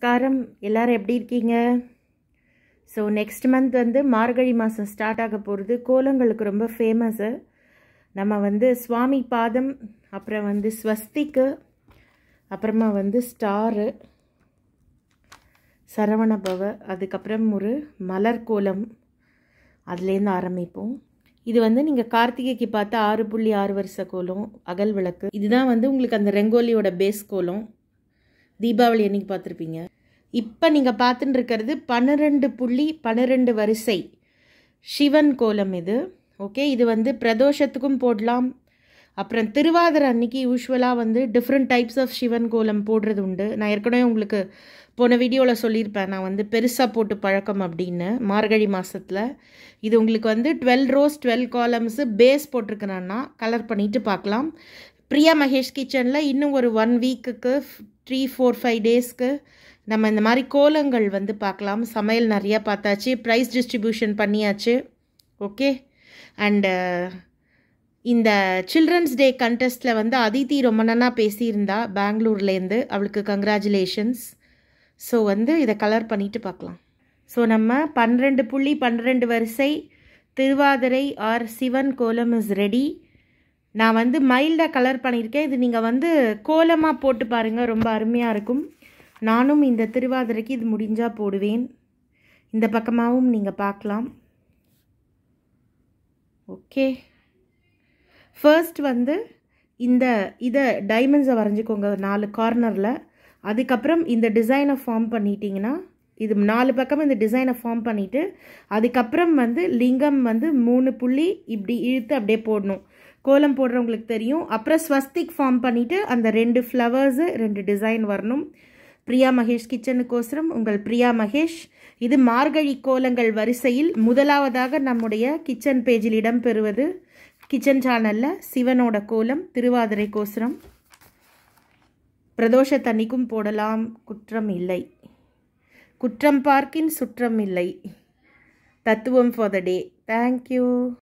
நமஸ்காரம் எல்லாரும் எப்படி இருக்கீங்க ஸோ நெக்ஸ்ட் மந்த் வந்து மார்கழி மாதம் ஸ்டார்ட் ஆக போகிறது கோலங்களுக்கு ரொம்ப ஃபேமஸ்ஸு நம்ம வந்து சுவாமி பாதம் அப்புறம் வந்து ஸ்வஸ்திக்கு அப்புறமா வந்து ஸ்டாரு சரவணபவ அதுக்கப்புறம் ஒரு மலர் கோலம் அதுலேருந்து ஆரம்பிப்போம் இது வந்து நீங்கள் கார்த்திகைக்கு பார்த்த ஆறு புள்ளி ஆறு வருஷ கோலம் அகல் விளக்கு இதுதான் வந்து உங்களுக்கு அந்த ரெங்கோலியோட பேஸ் கோலம் தீபாவளி அன்னைக்கு பார்த்துருப்பீங்க இப்போ நீங்கள் பார்த்துட்டு இருக்கிறது பன்னிரெண்டு புள்ளி பன்னிரெண்டு வரிசை சிவன் கோலம் இது ஓகே இது வந்து பிரதோஷத்துக்கும் போடலாம் அப்புறம் திருவாதிரை அன்னைக்கு யூஸ்வலாக வந்து டிஃப்ரெண்ட் டைப்ஸ் ஆஃப் சிவன் கோலம் போடுறது உண்டு நான் ஏற்கனவே உங்களுக்கு போன வீடியோவில் சொல்லியிருப்பேன் நான் வந்து பெருசாக போட்டு பழக்கம் அப்படின்னு மார்கழி மாதத்தில் இது உங்களுக்கு வந்து டுவெல் ரோஸ் டுவெல் காலம்ஸு பேஸ் போட்டிருக்கிறேன்னா கலர் பண்ணிவிட்டு பார்க்கலாம் பிரியா மகேஷ் கிச்சனில் இன்னும் ஒரு ஒன் வீக்குக்கு த்ரீ ஃபோர் ஃபைவ் டேஸ்க்கு நம்ம இந்த மாதிரி கோலங்கள் வந்து பார்க்கலாம் சமையல் நிறையா பார்த்தாச்சு ப்ரைஸ் டிஸ்ட்ரிபியூஷன் பண்ணியாச்சு ஓகே அண்டு இந்த சில்ட்ரன்ஸ் டே கண்டெஸ்ட்டில் வந்து அதித்தி ரொம்ப நன்னா பேசியிருந்தா பெங்களூர்லேருந்து அவளுக்கு கங்க்ராச்சுலேஷன்ஸ் ஸோ வந்து இதை கலர் பண்ணிவிட்டு பார்க்கலாம் ஸோ நம்ம பன்னிரெண்டு புள்ளி பன்னிரெண்டு வரிசை திருவாதிரை ஆர் சிவன் கோலம் இஸ் ரெடி நான் வந்து மைல்டாக கலர் பண்ணியிருக்கேன் இது நீங்கள் வந்து கோலமாக போட்டு பாருங்கள் ரொம்ப அருமையாக இருக்கும் நானும் இந்த திருவாதிரைக்கு இது முடிஞ்சால் போடுவேன் இந்த பக்கமாகவும் நீங்கள் பார்க்கலாம் ஓகே ஃபர்ஸ்ட் வந்து இந்த இதை டைமண்ட்ஸை வரைஞ்சிக்கோங்க நாலு கார்னரில் அதுக்கப்புறம் இந்த டிசைனை ஃபார்ம் பண்ணிட்டீங்கன்னா இது நாலு பக்கம் இந்த டிசைனை ஃபார்ம் பண்ணிவிட்டு அதுக்கப்புறம் வந்து லிங்கம் வந்து மூணு புள்ளி இப்படி இழுத்து அப்படியே போடணும் கோலம் போடுறவங்களுக்கு தெரியும் அப்புறம் ஸ்வஸ்திக் ஃபார்ம் பண்ணிவிட்டு அந்த ரெண்டு ஃப்ளவர்ஸு ரெண்டு டிசைன் வரணும் பிரியா மகேஷ் கிச்சனுக்கோசரம் உங்கள் பிரியா மகேஷ் இது மார்கழி கோலங்கள் வரிசையில் முதலாவதாக நம்முடைய கிச்சன் பேஜில் இடம்பெறுவது கிச்சன் சேனலில் சிவனோட கோலம் திருவாதிரை கோசரம் பிரதோஷ தண்ணிக்கும் போடலாம் குற்றம் இல்லை குற்றம் பார்க்கின் சுற்றம் இல்லை தத்துவம் ஃபார் த டே தேங்க்யூ